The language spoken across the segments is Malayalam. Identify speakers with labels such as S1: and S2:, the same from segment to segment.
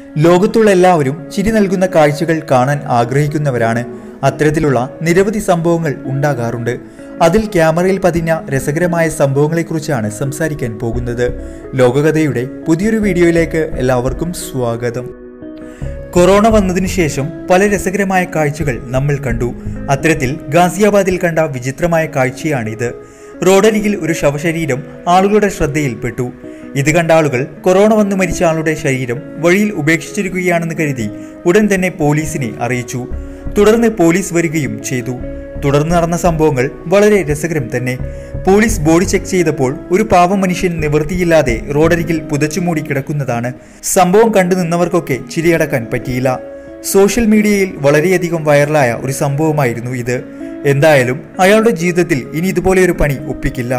S1: ലോകത്തുള്ള എല്ലാവരും ചിരി നൽകുന്ന കാഴ്ചകൾ കാണാൻ ആഗ്രഹിക്കുന്നവരാണ് അത്തരത്തിലുള്ള നിരവധി സംഭവങ്ങൾ ഉണ്ടാകാറുണ്ട് അതിൽ ക്യാമറയിൽ പതിഞ്ഞ രസകരമായ സംഭവങ്ങളെക്കുറിച്ചാണ് സംസാരിക്കാൻ പോകുന്നത് ലോകകഥയുടെ പുതിയൊരു വീഡിയോയിലേക്ക് എല്ലാവർക്കും സ്വാഗതം കൊറോണ വന്നതിനു ശേഷം പല രസകരമായ കാഴ്ചകൾ നമ്മൾ കണ്ടു അത്തരത്തിൽ ഗാസിയാബാദിൽ കണ്ട വിചിത്രമായ കാഴ്ചയാണിത് റോഡരികിൽ ഒരു ശവശരീരം ആളുകളുടെ ശ്രദ്ധയിൽപ്പെട്ടു ഇത് കണ്ട ആളുകൾ കൊറോണ വന്ന് മരിച്ച ആളുടെ ശരീരം വഴിയിൽ ഉപേക്ഷിച്ചിരിക്കുകയാണെന്ന് കരുതി ഉടൻ തന്നെ പോലീസിനെ അറിയിച്ചു തുടർന്ന് പോലീസ് വരികയും ചെയ്തു തുടർന്ന് നടന്ന സംഭവങ്ങൾ വളരെ രസകരം തന്നെ പോലീസ് ബോഡി ചെക്ക് ചെയ്തപ്പോൾ ഒരു പാവം മനുഷ്യൻ നിവൃത്തിയില്ലാതെ റോഡരികിൽ പുതച്ചുമൂടി കിടക്കുന്നതാണ് സംഭവം കണ്ടു നിന്നവർക്കൊക്കെ ചിരിയടക്കാൻ പറ്റിയില്ല സോഷ്യൽ മീഡിയയിൽ വളരെയധികം വൈറലായ ഒരു സംഭവമായിരുന്നു ഇത് എന്തായാലും അയാളുടെ ജീവിതത്തിൽ ഇനി ഇതുപോലെ ഒരു പണി ഒപ്പിക്കില്ല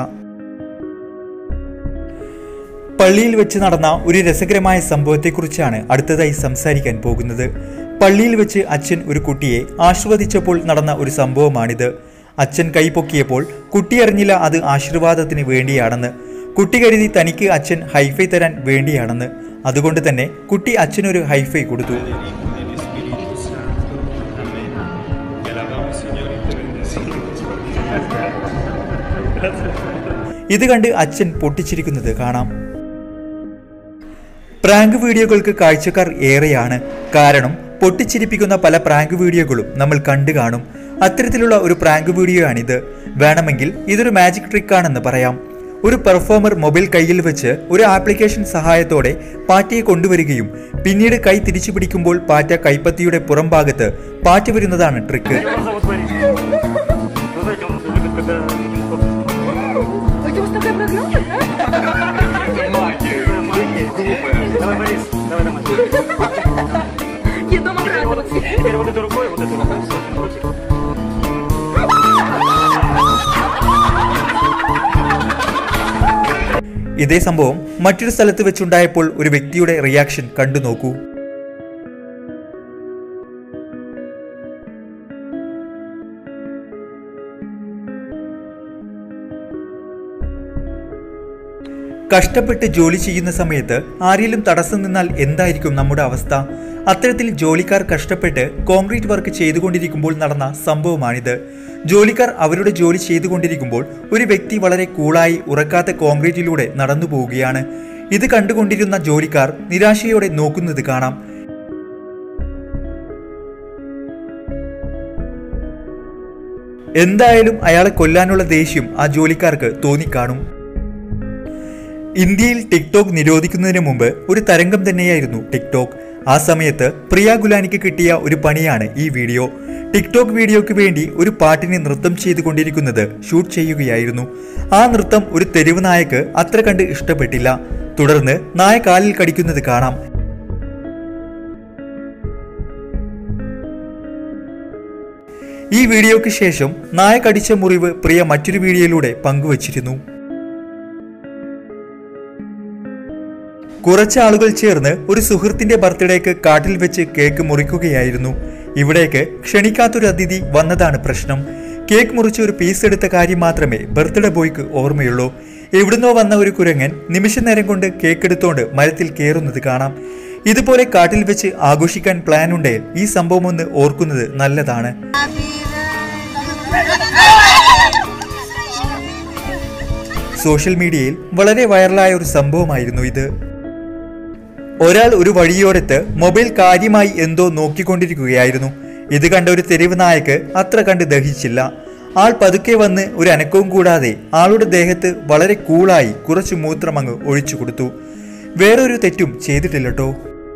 S1: പള്ളിയിൽ വെച്ച് നടന്ന ഒരു രസകരമായ സംഭവത്തെക്കുറിച്ചാണ് അടുത്തതായി സംസാരിക്കാൻ പോകുന്നത് പള്ളിയിൽ വെച്ച് അച്ഛൻ ഒരു കുട്ടിയെ ആശീർവദിച്ചപ്പോൾ നടന്ന ഒരു സംഭവമാണിത് അച്ഛൻ കൈപൊക്കിയപ്പോൾ കുട്ടി അറിഞ്ഞില്ല അത് ആശീർവാദത്തിന് വേണ്ടിയാണെന്ന് കുട്ടി കരുതി തനിക്ക് അച്ഛൻ ഹൈഫൈ തരാൻ വേണ്ടിയാണെന്ന് അതുകൊണ്ട് തന്നെ കുട്ടി അച്ഛനൊരു ഹൈഫൈ കൊടുത്തു
S2: Que alabamos, Señor, y te bendecimos.
S1: ഇത് കണ്ട് അച്ഛൻ പൊട്ടിച്ചിരിക്കുന്നത് കാണാം പ്രാങ്ക് വീഡിയോകൾക്ക് കാഴ്ചക്കാർ ഏറെയാണ് കാരണം പൊട്ടിച്ചിരിപ്പിക്കുന്ന പല പ്രാങ്ക് വീഡിയോകളും നമ്മൾ കണ്ടു കാണും അത്തരത്തിലുള്ള ഒരു പ്രാങ്ക് വീഡിയോയാണിത് വേണമെങ്കിൽ ഇതൊരു മാജിക് ട്രിക്കാണെന്ന് പറയാം ഒരു പെർഫോമർ മൊബൈൽ കയ്യിൽ വെച്ച് ഒരു ആപ്ലിക്കേഷൻ സഹായത്തോടെ പാറ്റയെ കൊണ്ടുവരികയും പിന്നീട് കൈ തിരിച്ചു പിടിക്കുമ്പോൾ പാറ്റ കൈപ്പത്തിയുടെ പുറം ഭാഗത്ത് പാറ്റ വരുന്നതാണ് ട്രിക്ക്
S3: Ой, ты у вас такая проглотка, Я дома радоваться.
S1: ഇതേ സംഭവം മറ്റൊരു സ്ഥലത്ത് വെച്ചുണ്ടായപ്പോൾ ഒരു വ്യക്തിയുടെ റിയാക്ഷൻ കണ്ടു നോക്കൂ കഷ്ടപ്പെട്ട് ജോലി ചെയ്യുന്ന സമയത്ത് ആരെങ്കിലും തടസ്സം നിന്നാൽ എന്തായിരിക്കും നമ്മുടെ അവസ്ഥ അത്തരത്തിൽ ജോലിക്കാർ കഷ്ടപ്പെട്ട് കോൺക്രീറ്റ് വർക്ക് ചെയ്തുകൊണ്ടിരിക്കുമ്പോൾ നടന്ന സംഭവമാണിത് ജോലിക്കാർ അവരുടെ ജോലി ചെയ്തുകൊണ്ടിരിക്കുമ്പോൾ ഒരു വ്യക്തി വളരെ കൂളായി ഉറക്കാത്ത കോൺക്രീറ്റിലൂടെ നടന്നു പോവുകയാണ് ഇത് കണ്ടുകൊണ്ടിരുന്ന ജോലിക്കാർ നിരാശയോടെ നോക്കുന്നത് കാണാം എന്തായാലും അയാളെ കൊല്ലാനുള്ള ദേഷ്യം ആ ജോലിക്കാർക്ക് തോന്നിക്കാണും ഇന്ത്യയിൽ ടിക്ടോക്ക് നിരോധിക്കുന്നതിന് മുമ്പ് ഒരു തരംഗം തന്നെയായിരുന്നു ടിക്ടോക്ക് ആ സമയത്ത് പ്രിയ ഗുലാനിക്ക് കിട്ടിയ ഒരു പണിയാണ് ഈ വീഡിയോ ടിക്ടോക്ക് വീഡിയോയ്ക്ക് വേണ്ടി ഒരു പാട്ടിന് നൃത്തം ചെയ്തുകൊണ്ടിരിക്കുന്നത് ഷൂട്ട് ചെയ്യുകയായിരുന്നു ആ നൃത്തം ഒരു തെരുവ് നായക്ക് അത്ര കണ്ട് ഇഷ്ടപ്പെട്ടില്ല തുടർന്ന് നായ കാലിൽ കടിക്കുന്നത് കാണാം ഈ വീഡിയോയ്ക്ക് ശേഷം നായ കടിച്ച മുറിവ് പ്രിയ മറ്റൊരു വീഡിയോയിലൂടെ പങ്കുവച്ചിരുന്നു കുറച്ച് ആളുകൾ ചേർന്ന് ഒരു സുഹൃത്തിന്റെ ബർത്ത്ഡേക്ക് കാട്ടിൽ വെച്ച് കേക്ക് മുറിക്കുകയായിരുന്നു ഇവിടേക്ക് ക്ഷണിക്കാത്തൊരു അതിഥി വന്നതാണ് പ്രശ്നം കേക്ക് മുറിച്ച് ഒരു പീസ് എടുത്ത കാര്യം മാത്രമേ ബർത്ത്ഡേ ബോയ്ക്ക് ഓർമ്മയുള്ളൂ എവിടുന്നോ വന്ന ഒരു കുരങ്ങൻ നിമിഷ നേരം കൊണ്ട് കേക്ക് എടുത്തോണ്ട് മരത്തിൽ കയറുന്നത് കാണാം ഇതുപോലെ കാട്ടിൽ വെച്ച് ആഘോഷിക്കാൻ പ്ലാൻ ഉണ്ടെങ്കിൽ ഈ സംഭവം ഒന്ന് ഓർക്കുന്നത് നല്ലതാണ് സോഷ്യൽ മീഡിയയിൽ വളരെ വൈറലായ ഒരു സംഭവമായിരുന്നു ഇത് ഒരാൾ ഒരു വഴിയോരത്ത് മൊബൈൽ കാര്യമായി എന്തോ നോക്കിക്കൊണ്ടിരിക്കുകയായിരുന്നു ഇത് കണ്ട ഒരു തെരുവ് നായക്ക് അത്ര കണ്ട് ദഹിച്ചില്ല ആൾ പതുക്കെ വന്ന് ഒരു അനക്കവും കൂടാതെ ആളുടെ ദേഹത്ത് വളരെ കൂളായി കുറച്ച് മൂത്രം അങ്ങ് ഒഴിച്ചു കൊടുത്തു വേറൊരു തെറ്റും ചെയ്തിട്ടില്ലട്ടോ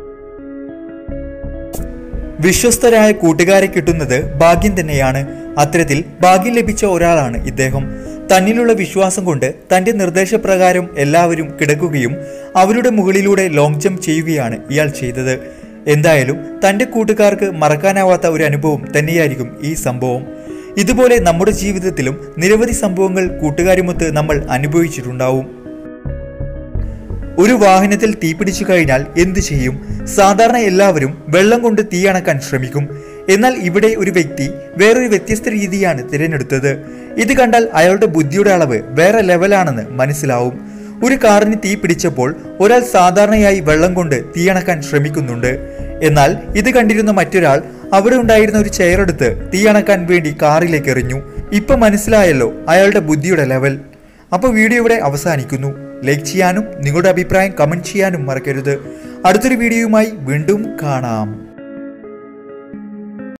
S1: വിശ്വസ്തരായ കൂട്ടുകാരെ കിട്ടുന്നത് ഭാഗ്യം തന്നെയാണ് അത്തരത്തിൽ ഭാഗ്യം ലഭിച്ച ഒരാളാണ് ഇദ്ദേഹം തന്നിലുള്ള വിശ്വാസം കൊണ്ട് തന്റെ നിർദ്ദേശപ്രകാരം എല്ലാവരും കിടക്കുകയും അവരുടെ മുകളിലൂടെ ലോങ് ജംപ് ചെയ്യുകയാണ് ഇയാൾ ചെയ്തത് എന്തായാലും തന്റെ കൂട്ടുകാർക്ക് മറക്കാനാവാത്ത ഒരു അനുഭവം തന്നെയായിരിക്കും ഈ സംഭവം ഇതുപോലെ നമ്മുടെ ജീവിതത്തിലും നിരവധി സംഭവങ്ങൾ കൂട്ടുകാരുമൊത്ത് നമ്മൾ അനുഭവിച്ചിട്ടുണ്ടാവും ഒരു വാഹനത്തിൽ തീപിടിച്ചു കഴിഞ്ഞാൽ എന്തു ചെയ്യും സാധാരണ എല്ലാവരും വെള്ളം കൊണ്ട് തീയണക്കാൻ ശ്രമിക്കും എന്നാൽ ഇവിടെ ഒരു വ്യക്തി വേറൊരു വ്യത്യസ്ത രീതിയാണ് തിരഞ്ഞെടുത്തത് ഇത് കണ്ടാൽ അയാളുടെ ബുദ്ധിയുടെ അളവ് വേറെ ലെവലാണെന്ന് മനസ്സിലാവും ഒരു കാറിന് തീ പിടിച്ചപ്പോൾ ഒരാൾ സാധാരണയായി വെള്ളം കൊണ്ട് തീയണക്കാൻ ശ്രമിക്കുന്നുണ്ട് എന്നാൽ ഇത് കണ്ടിരുന്ന മറ്റൊരാൾ അവിടെ ഉണ്ടായിരുന്ന ഒരു ചെയർ എടുത്ത് തീയണക്കാൻ വേണ്ടി കാറിലേക്ക് എറിഞ്ഞു ഇപ്പൊ മനസ്സിലായല്ലോ അയാളുടെ ബുദ്ധിയുടെ ലെവൽ അപ്പോൾ വീഡിയോ ഇവിടെ അവസാനിക്കുന്നു ലൈക്ക് ചെയ്യാനും നിങ്ങളുടെ അഭിപ്രായം കമന്റ് ചെയ്യാനും മറക്കരുത് അടുത്തൊരു വീഡിയോയുമായി വീണ്ടും കാണാം